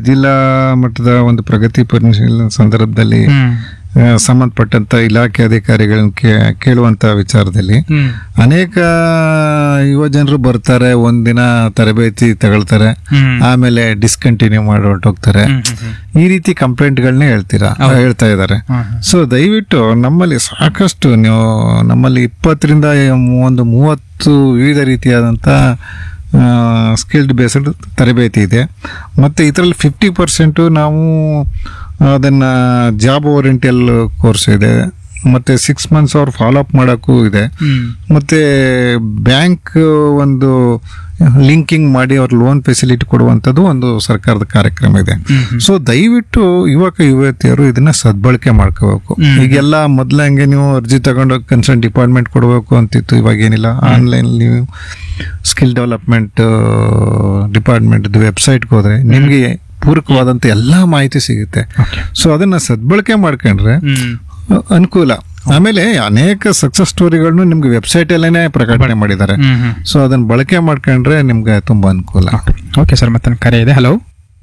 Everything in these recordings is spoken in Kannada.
ಜಿಲ್ಲಾ ಮಟ್ಟದ ಒಂದು ಪ್ರಗತಿ ಪರಿಶೀಲನೆ ಸಂದರ್ಭದಲ್ಲಿ ಹ್ಮ್ ಆ, ಸಂಬಂಧಪಟ್ಟಂತ ಇಲಾಖೆ ಅಧಿಕಾರಿಗಳನ್ನ ಕೇ- ಕೇಳುವಂತ ವಿಚಾರದಲ್ಲಿ ಹ್ಮ್ ಅನೇಕ ಯುವ ಜನರು ಬರ್ತಾರೆ ಒಂದಿನ ತರಬೇತಿ ತಗೊಳ್ತಾರೆ ಹ್ಮ್ ಆಮೇಲೆ ಡಿಸ್ಕಂಟಿನ್ಯೂ ಮಾಡಿ ಹೊರಟೋಗ್ತಾರೆ ಹ್ಮ್ ಹ್ಮ್ ಹ್ಮ್ ಈ ರೀತಿ ಕಂಪ್ಲೇಂಟ್ಗಳನ್ನೇ ಹೇಳ್ತೀರಾ ಹೇಳ್ತಾ ಇದ್ದಾರೆ ಹ್ಮ್ ಹ್ಮ್. ಸೊ ದಯವಿಟ್ಟು ನಮ್ಮಲ್ಲಿ ಸಾಕಷ್ಟು ನೀವು ನಮ್ಮಲ್ಲಿ ಇಪ್ಪತ್ತರಿಂದ ಒಂದು ಮೂವತ್ತು ವಿವಿಧ ರೀತಿಯಾದಂಥ ಸ್ಕಿಲ್ಡ್ ಬೇಸ್ಡ್ ತರಬೇತಿ ಇದೆ ಮತ್ತು ಇದರಲ್ಲಿ ಫಿಫ್ಟಿ ಪರ್ಸೆಂಟು ನಾವು ಅದನ್ನು ಜಾಬ್ ಓರಿಯೆಂಟಲ್ ಕೋರ್ಸ್ ಇದೆ ಮತ್ತು ಸಿಕ್ಸ್ ಮಂತ್ಸ್ ಅವ್ರು ಫಾಲೋ ಅಪ್ ಮಾಡೋಕ್ಕೂ ಇದೆ ಹ್ಮ್ ಮತ್ತೆ ಬ್ಯಾಂಕ್ ಒಂದು ಲಿಂಕಿಂಗ್ ಮಾಡಿ ಅವ್ರ ಲೋನ್ ಫೆಸಿಲಿಟಿ ಕೊಡುವಂಥದ್ದು ಒಂದು ಸರ್ಕಾರದ ಕಾರ್ಯಕ್ರಮ ಇದೆ ಸೊ ದಯವಿಟ್ಟು ಯುವಕ ಯುವತಿಯರು ಇದನ್ನ ಸದ್ಬಳಕೆ ಮಾಡ್ಕೋಬೇಕು ಈಗೆಲ್ಲ ಮೊದ್ಲ ಹಂಗೆ ನೀವು ಅರ್ಜಿ ತಗೊಂಡು ಕನ್ಸರ್ನ್ ಡಿಪಾರ್ಟ್ಮೆಂಟ್ ಕೊಡಬೇಕು ಅಂತಿತ್ತು ಇವಾಗ ಏನಿಲ್ಲ ಆನ್ಲೈನ್ ನೀವು ಸ್ಕಿಲ್ ಡೆವಲಪ್ಮೆಂಟ್ ಡಿಪಾರ್ಟ್ಮೆಂಟ್ ವೆಬ್ಸೈಟ್ಗೆ ಹೋದ್ರೆ ನಿಮಗೆ ಪೂರಕವಾದಂಥ ಎಲ್ಲ ಮಾಹಿತಿ ಸಿಗುತ್ತೆ ಸೊ ಅದನ್ನ ಸದ್ಬಳಕೆ ಮಾಡ್ಕೊಂಡ್ರೆ ಹ್ಮ್ ಅನುಕೂಲ ಆಮೇಲೆ ಅನೇಕ ಸಕ್ಸಸ್ ಸ್ಟೋರಿಗಳನ್ನು ನಿಮ್ಗೆ ವೆಬ್ಸೈಟ್ ಅಲ್ಲೇನೆ ಪ್ರಕಟಣೆ ಮಾಡಿದ್ದಾರೆ ಹ್ಮ್ ಹ್ಮ್ ಸೊ ಅದನ್ನ ಬಳಕೆ ಮಾಡ್ಕೊಂಡ್ರೆ ನಿಮ್ಗೆ ತುಂಬಾ ಅನುಕೂಲ ಓಕೆ ಸರ್ ಮತ್ತೆ ಕರೆ ಇದೆ ಹಲೋ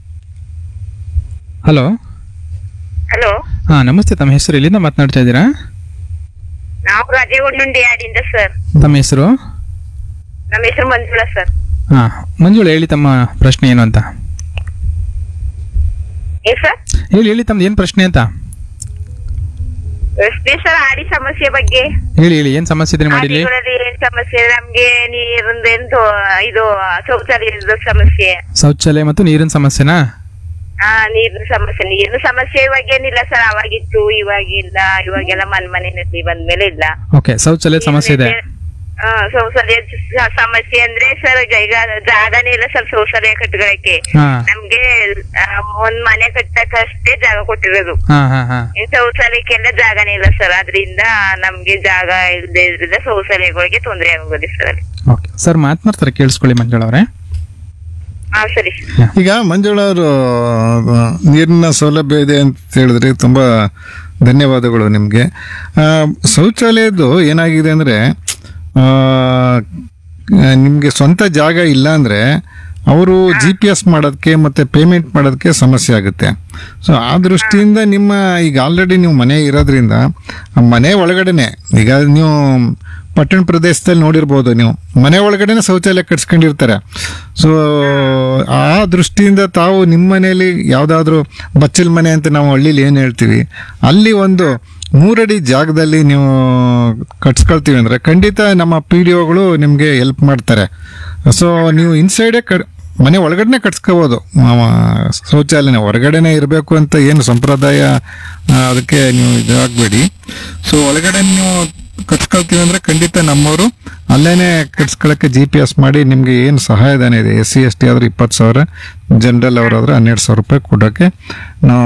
ಹಲೋ ಹಲೋ ಹಾ ನಮಸ್ತೆ ತಮ್ಮ ಹೆಸರು ಎಲ್ಲಿಂದ ಮಾತನಾಡ್ತಾ ಇದ್ದೀರಾ ನಾವು ರಾಜೇಗುಂಡುಂಡಿ ಯಾಡಿಂದ ಸರ್ ತಮ್ಮ ಹೆಸರು ನಮ್ಮ ಹೆಸರು ಮಂಜುಳಾ ಸರ್ ಹಾ ಮಂಜುಳ ಹೇಳಿ ತಮ್ಮ ಪ್ರಶ್ನೆ ಏನು ಅಂತ ಏ ಸರ್ ಹೇಳಿ ಹೇಳಿ ತಮ್ದು ಏನು ಪ್ರಶ್ನೆ ಅಂತ ರಸ್ತೆ ಸರ್ ಆಡಿ ಸಮಸ್ಯೆ ಬಗ್ಗೆ ಹೇಳಿ ಹೇಳಿ ಏನು ಸಮಸ್ಯೆ ಇದ್ರೆ ಮಾಡಿಲಿ ಆಡಿಗಳಲ್ಲಿ ಏನ್ ಸಮಸ್ಯೆ ನಮ್ಗೆ ನೀರಿಂದೇನು ಇದು ಶೌಚಾಲಯದ ಸಮಸ್ಯೆ ಶೌಚಾಲಯ ಮತ್ತು ನೀರಿನ ಸಮಸ್ಯೆನಾ ಆ ನೀರಿನ ಸಮಸ್ಯೆ ನೀರಿನ ಸಮಸ್ಯೆ ಇವಾಗ ಏನಿಲ್ಲ ಸರ್ ಅವಾಗಿತ್ತು ಇವಾಗಿಲ್ಲ ಇವಾಗೆಲ್ಲ ಮನ್ ಮನೆಯಲ್ಲಿ ಬಂದ್ಮೇಲೆ ಇಲ್ಲ ಓಕೆ ಶೌಚಾಲಯದ ಸಮಸ್ಯೆ ಇದೆ ಆ, ಶೌಚಾಲಯ ಸ- ಸಮಸ್ಯೆ ಅಂದ್ರೆ ಸರ್ ಈಗ ಜಾಗನೇ ಇಲ್ಲ ಸರ್ ಶೌಚಾಲಯ ಕಟ್ಟಗಳಕ್ಕೆ ಹಾ ನಮ್ಗೆ ಆ, ಒಂದ್ ಮನೆ ಕಟ್ಟಕ್ಕಷ್ಟೇ ಜಾಗ ಕೊಟ್ಟಿರೋದು ಹಾ ಹಾ ಹಾ ಈ ಶೌಚಾಲಯಕ್ಕೆಲ್ಲ ಜಾಗನೇ ಇಲ್ಲ ಸರ್ ಅದರಿಂದ ನಮ್ಗೆ ಜಾಗ ಇಲ್ಲದೆ ಇದ್ರಿಂದ ಶೌಚಾಲಯಗಳಿಗೆ ತೊಂದರೆ ಆಗೋದು ಸರ್ ಅಲ್ಲಿ ಓಕೆ ಸರ್ ಮಾತನಾಡ್ತಾರೆ ಕೇಳಿಸ್ಕೊಳ್ಳಿ ಮಂಜುಳ ಅವರೇ ಹಾ ಸರಿ ಈಗ ಮಂಜುಳ ಅವರು ನೀರಿನ ಸೌಲಭ್ಯ ಇದೆ ಅಂತ ಹೇಳಿದ್ರೆ ತುಂಬಾ ಧನ್ಯವಾದಗಳು ನಿಮಗೆ ಶೌಚಾಲಯದ್ದು ಏನಾಗಿದೆ ಅಂದರೆ ನಿಮಗೆ ಸ್ವಂತ ಜಾಗ ಇಲ್ಲ ಅಂದರೆ ಅವರು ಜಿ ಪಿ ಎಸ್ ಮಾಡೋದಕ್ಕೆ ಮತ್ತು ಪೇಮೆಂಟ್ ಮಾಡೋದಕ್ಕೆ ಸಮಸ್ಯೆ ಆಗುತ್ತೆ ಸೊ ಆ ದೃಷ್ಟಿಯಿಂದ ನಿಮ್ಮ ಈಗ ಆಲ್ರೆಡಿ ನೀವು ಮನೆ ಇರೋದ್ರಿಂದ ಆ ಮನೆ ಒಳಗಡೆನೆ ಈಗ ನೀವು ಪಟ್ಟಣ ಪ್ರದೇಶದಲ್ಲಿ ನೋಡಿರ್ಬೋದು ನೀವು ಮನೆ ಒಳಗಡೆನೆ ಶೌಚಾಲಯ ಕಟ್ಸ್ಕೊಂಡಿರ್ತಾರೆ ಸೊ ಆ ದೃಷ್ಟಿಯಿಂದ ತಾವು ನಿಮ್ಮ ಮನೆಯಲ್ಲಿ ಯಾವುದಾದ್ರೂ ಬಚ್ಚಲ್ ಮನೆ ಅಂತ ನಾವು ಹಳ್ಳಿಲಿ ಏನು ಹೇಳ್ತೀವಿ ಅಲ್ಲಿ ಒಂದು ಮೂರಡಿ ಜಾಗದಲ್ಲಿ ನೀವು ಕಟ್ಸ್ಕೊಳ್ತೀವಿ ಅಂದರೆ ಖಂಡಿತ ನಮ್ಮ ಪಿ ಡಿ ಒಗಳು ನಿಮಗೆ ಹೆಲ್ಪ್ ಮಾಡ್ತಾರೆ ಸೊ ನೀವು ಇನ್ಸೈಡೇ ಕಟ್ ಮನೆ ಒಳಗಡೆನೆ ಕಟ್ಸ್ಕೋಬೋದು ಶೌಚಾಲಯನ ಹೊರಗಡೆನೆ ಇರಬೇಕು ಅಂತ ಏನು ಸಂಪ್ರದಾಯ ಆ, ಅದಕ್ಕೆ ನೀವು ಇದಾಗಬೇಡಿ ಸೊ ಒಳಗಡೆ ನೀವು ಕಟ್ಸ್ಕೊಳ್ತೀವಿ ಅಂದರೆ ಖಂಡಿತ ನಮ್ಮವರು ಅಲ್ಲೇನೆ ಕಟ್ಸ್ಕೊಳ್ಳೋಕ್ಕೆ ಜಿ ಪಿ ಎಸ್ ಮಾಡಿ ನಿಮಗೆ ಏನು ಸಹಾಯಧನ ಇದೆ ಎಸ್ ಸಿ ಎಸ್ ಟಿ ಆದ್ರೆ ಇಪ್ಪತ್ತು ಸಾವಿರ ಜನರಲ್ ಅವರಾದ್ರೆ ಹನ್ನೆರಡು ಸಾವಿರ ರೂಪಾಯಿ ಕೊಡೋಕ್ಕೆ ನಾವು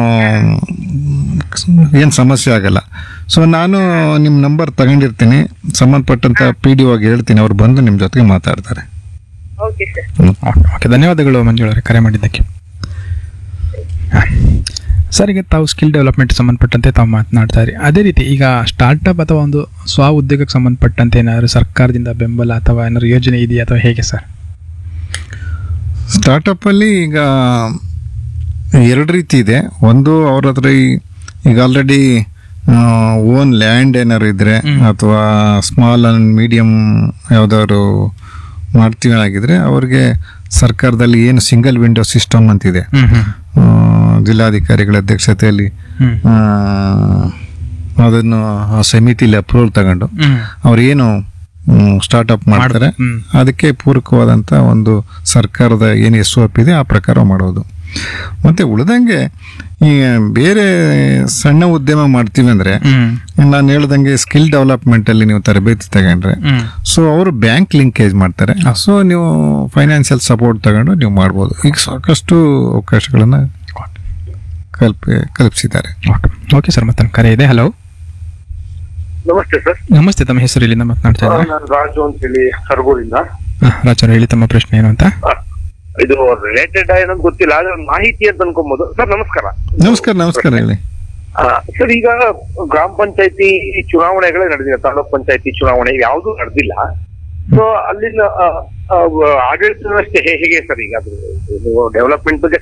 ಏನು ಸಮಸ್ಯೆ ಆಗಲ್ಲ ಸೊ ನಾನು ನಿಮ್ಮ ನಂಬರ್ ತಗೊಂಡಿರ್ತೀನಿ ಸಂಬಂಧಪಟ್ಟಂತ ಪಿ ಡಿ ಒಗೆ ಹೇಳ್ತೀನಿ ಅವ್ರು ಬಂದು ನಿಮ್ಮ ಜೊತೆಗೆ ಮಾತಾಡ್ತಾರೆ ಓಕೆ ಸರ್ ಓಕೆ ಓಕೆ ಧನ್ಯವಾದಗಳು ಮಂಜುಳ ಅವರೇ ಕರೆ ಮಾಡಿದ್ದಕ್ಕೆ ಹಾ. ಸರ್ ಈಗ ತಾವು ಸ್ಕಿಲ್ ಡೆವಲಪ್ಮೆಂಟ್ ಸಂಬಂಧಪಟ್ಟಂತೆ ತಾವು ಮಾತನಾಡ್ತಾ ಇರಿ ಅದೇ ರೀತಿ ಈಗ ಸ್ಟಾರ್ಟಪ್ ಅಥವಾ ಒಂದು ಸ್ವ ಉದ್ಯೋಗಕ್ಕೆ ಸಂಬಂಧಪಟ್ಟಂತೆ ಏನಾದರೂ ಸರ್ಕಾರದಿಂದ ಬೆಂಬಲ ಅಥವಾ ಏನಾದ್ರು ಯೋಜನೆ ಇದೆಯಾ ಅಥವಾ ಹೇಗೆ ಸರ್ ಸ್ಟಾರ್ಟಪ್ಪಲ್ಲಿ ಈಗ ಎರಡು ರೀತಿ ಇದೆ ಒಂದು ಅವ್ರ ಹತ್ರ ಈ- ಈಗ ಆಲ್ರೆಡಿ ಓನ್ ಲ್ಯಾಂಡ್ ಏನಾದ್ರು ಇದ್ರೆ ಅಥವಾ ಸ್ಮಾಲ್ ಅಂಡ್ ಮೀಡಿಯಂ ಯಾವ್ದಾದ್ರು ಮಾಡ್ತೀವಿ ಆಗಿದ್ರೆ ಅವ್ರಿಗೆ ಸರ್ಕಾರದಲ್ಲಿ ಏನು ಸಿಂಗಲ್ ವಿಂಡೋ ಸಿಸ್ಟಮ್ ಅಂತಿದೆ ಹ್ಮ್ ಹ್ಮ್ ಆ, ಜಿಲ್ಲಾಧಿಕಾರಿಗಳ ಅಧ್ಯಕ್ಷತೆಯಲ್ಲಿ ಹ್ಮ್ ಆ, ಅದನ್ನು ಆ ಸಮಿತಿಲಿ ಅಪ್ರೂವಲ್ ತಗೊಂಡು ಹ್ಮ್ ಅವ್ರು ಏನು ಸ್ಟಾರ್ಟ್ಅಪ್ ಮಾಡ್ತಾರೆ ಹ್ಮ್. ಅದಕ್ಕೆ ಪೂರಕವಾದಂಥ ಒಂದು ಸರ್ಕಾರದ ಏನು ಎಸ್ ಒ ಪಿ ಇದೆ ಆ ಪ್ರಕಾರ ಮಾಡೋದು ಮತ್ತೆ ಉಳಿದಂಗೆ ಈ ಬೇರೆ ಸಣ್ಣ ಉದ್ಯಮ ಮಾಡ್ತೀವಿ ಅಂದ್ರೆ ಹ್ಮ್ ನಾನು ಹೇಳ್ದಂಗೆ ಸ್ಕಿಲ್ ಡೆವಲಪ್ಮೆಂಟ್ ಅಲ್ಲಿ ನೀವು ತರಬೇತಿ ತಗೊಂಡ್ರೆ ಹ್ಮ್ ಸೊ ಅವರು ಬ್ಯಾಂಕ್ ಲಿಂಕೇಜ್ ಮಾಡ್ತಾರೆ ಸೊ ನೀವು ಫೈನಾನ್ಷಿಯಲ್ ಸಪೋರ್ಟ್ ತಗೊಂಡು ನೀವು ಮಾಡ್ಬೋದು ಈಗ ಸಾಕಷ್ಟು ಅವಕಾಶಗಳನ್ನ ಕಲ್ಪ ಕಲ್ಪಿಸಿದ್ದಾರೆ ಓಕೆ ಓಕೆ ಸರ್ ಮತ್ತೆ ಕರೆ ಇದೆ ಹಲೋ ನಮಸ್ತೆ ಸರ್ ನಮಸ್ತೆ ತಮ್ಮ ಹೆಸರು ಇಲ್ಲಿಂದ ಮಾತನಾಡ್ತಾ ಇದ್ದಾರೆ ನಾನು ರಾಜು ಅಂತೇಳಿ ಸರಗೂರಿಂದ ರಾಜರು ಹೇಳಿ ತಮ್ಮ ಪ್ರಶ್ನೆ ಏನು ಅಂತ ಆ, ಇದು ರಿಲೇಟೆಡ್ ಏನಂತ ಗೊತ್ತಿಲ್ಲ ಆದ್ರೆ ಒಂದು ಮಾಹಿತಿ ಅಂತ ಅನ್ಕೊಬಹುದು ಸರ್ ನಮಸ್ಕಾರ ನಮಸ್ಕಾರ ನಮಸ್ಕಾರ ಹೇಳಿ ಆ, ಸರ್ ಈಗ ಗ್ರಾಮ ಪಂಚಾಯತಿ ಚುನಾವಣೆಗಳೇ ನಡೆದಿದೆ ತಾಲೂಕ್ ಪಂಚಾಯತಿ ಚುನಾವಣೆ ಯಾವುದು ನಡೆದಿಲ್ಲ ಸೊ ಅಲ್ಲಿನ ಆ, ಆ, ಆಡಳಿತ ವ್ಯವಸ್ಥೆ ಹೇ- ಹೇಗೆ ಸರ್ ಈಗ ಅದು ಡೆವಲಪ್ಮೆಂಟ್ ಬಗ್ಗೆ